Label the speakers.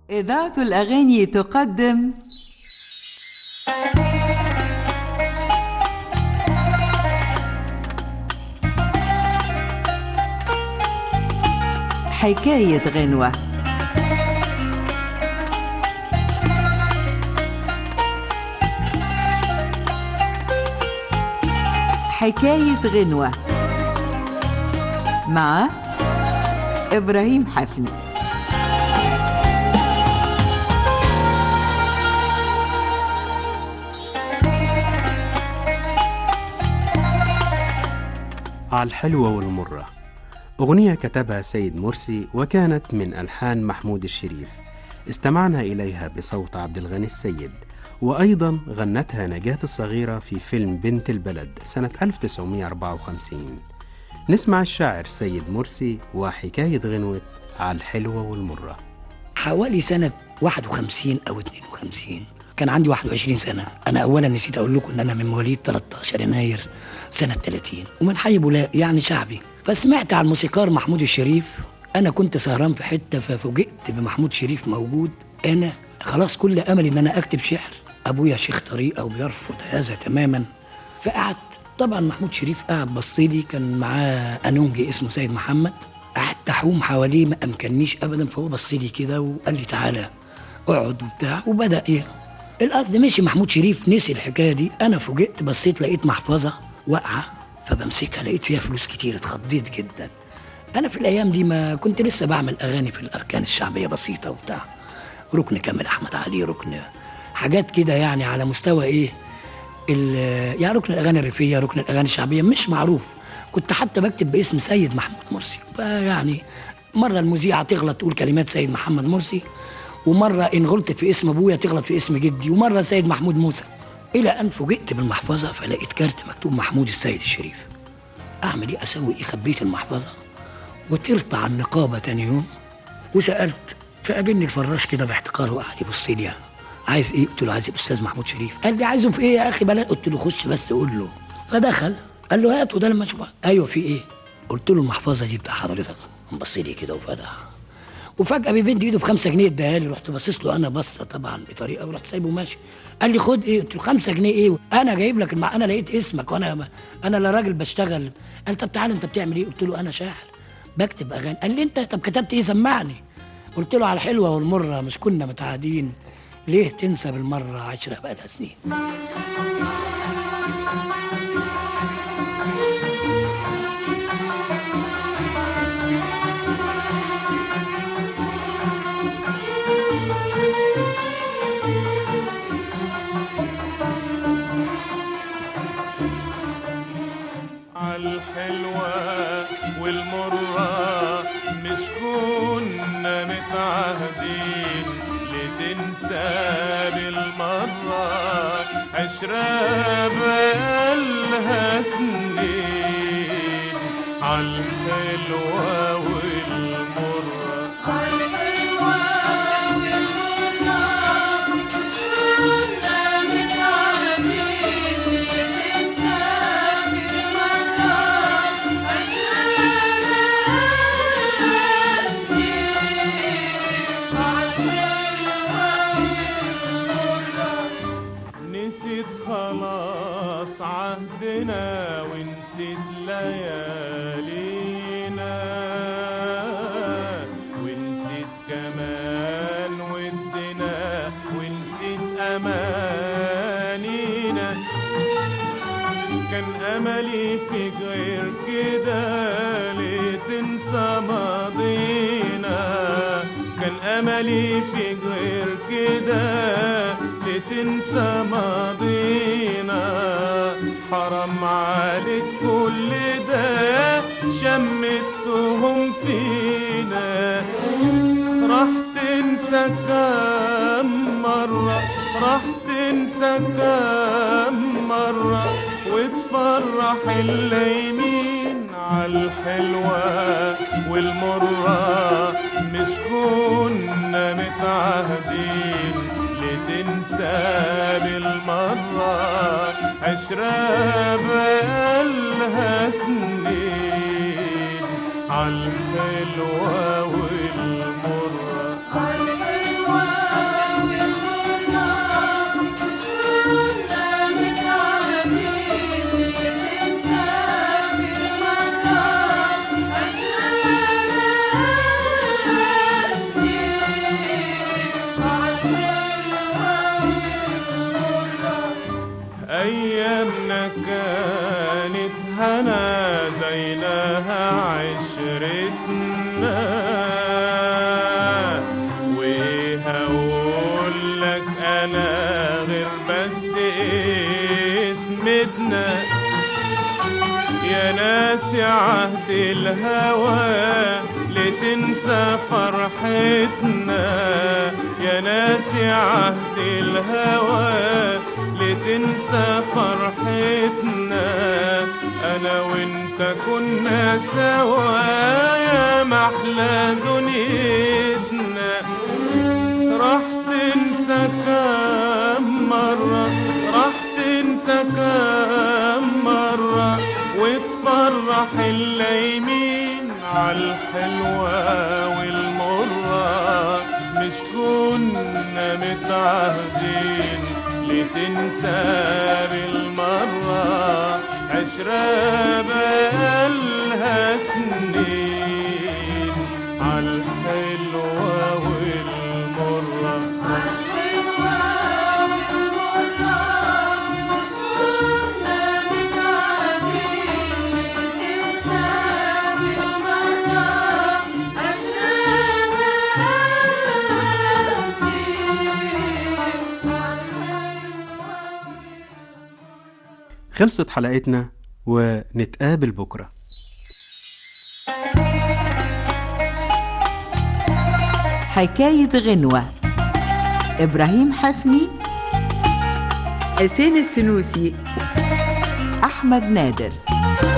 Speaker 1: إذاعة الأغاني تقدم حكاية غنوة حكاية غنوة مع إبراهيم حفني
Speaker 2: على الحلوة والمرة أغنية كتبها سيد مرسي وكانت من ألحان محمود الشريف استمعنا إليها بصوت عبد الغني السيد وأيضا غنتها نجاة الصغيرة في فيلم بنت البلد سنة 1954 نسمع الشاعر سيد مرسي وحكاية غنوة على الحلوة والمرة
Speaker 3: حوالي سنة 51 أو 52 كان عندي 21 سنة أنا أولا نسيت أقول لكم إن أنا من مواليد 13 يناير سنة 30 ومن حي بولاق يعني شعبي فسمعت عن الموسيقار محمود الشريف أنا كنت سهران في حتة ففوجئت بمحمود شريف موجود أنا خلاص كل أملي إن أنا أكتب شعر أبويا شيخ طريقة وبيرفض هذا تماما فقعدت طبعا محمود شريف قعد بصلي كان معاه أنونجي اسمه سيد محمد قعدت أحوم حواليه ما أمكننيش أبدا فهو بصلي كده وقال لي تعالى اقعد وبتاع وبدأ إيه القصد مشي محمود شريف نسي الحكايه دي انا فوجئت بصيت لقيت محفظه واقعه فبمسكها لقيت فيها فلوس كتير اتخضيت جدا انا في الايام دي ما كنت لسه بعمل اغاني في الاركان الشعبيه بسيطه وبتاع ركن كامل احمد علي ركن حاجات كده يعني على مستوى ايه ال- يعني ركن الاغاني الريفيه ركن الاغاني الشعبيه مش معروف كنت حتى بكتب باسم سيد محمود مرسي فيعني مره المذيعه تغلط تقول كلمات سيد محمد مرسي ومره ان غلطت في اسم ابويا تغلط في اسم جدي ومره سيد محمود موسى الى ان فوجئت بالمحفظه فلقيت كارت مكتوب محمود السيد الشريف اعمل ايه اسوي ايه خبيت المحفظه وطرت على النقابه تاني يوم وسالت فقابلني الفراش كده باحتقار وقعد يبص لي عايز ايه قلت له عايز الاستاذ محمود شريف قال لي عايزه في ايه يا اخي بلا قلت له خش بس قول له فدخل قال له هات وده لما اشوفها ايوه في ايه قلت له المحفظه دي بتاع حضرتك بص لي كده وفتح وفجاه بيمد ايده بخمسة جنيه اداها لي رحت باصص له انا بصه طبعا بطريقه ورحت سايبه ماشي قال لي خد ايه قلت له 5 جنيه ايه انا جايب لك المع... انا لقيت اسمك وانا انا لا راجل بشتغل قال طب تعالى انت بتعمل ايه قلت له انا شاعر بكتب اغاني قال لي انت طب كتبت ايه سمعني قلت له على الحلوه والمره مش كنا متعادين ليه تنسى بالمره عشرة بقالها سنين
Speaker 4: عالحلوة والمرة مش كنا متعهدين لتنسى بالمرة عشرة بقالها سنين عالحلوة والمرة نسيت خلاص عهدنا ونسيت ليالينا ونسيت كمان ودنا ونسيت أمانينا كان أملي في غير كده ليه تنسى ماضينا كان أملي في غير كده لتنسى ماضينا حرام عليك كل ده شمتهم فينا راح تنسى كم مرة راح تنسى كم مرة وتفرح الليمين عالحلوة والمرة مش كنا متعهدين لتنسى بالمرة عشرة بقالها سنين عالحلوة والمرة فرحتنا يا ناس يا عهد الهوى لتنسى فرحتنا يا ناس يا عهد الهوى لتنسى فرحتنا انا وانت كنا سوا يا محلى دنيتنا راح تنسى كم مرة راح تنسى كم مرة وتفرح اللايمين عالحلوة والمرة مش كنا متعهدين لتنسى بالمرة عشرة بقالها سنين عالحلوة والمرة
Speaker 2: خلصت حلقتنا ونتقابل بكره
Speaker 1: حكاية غنوة إبراهيم حفني حسين السنوسي أحمد نادر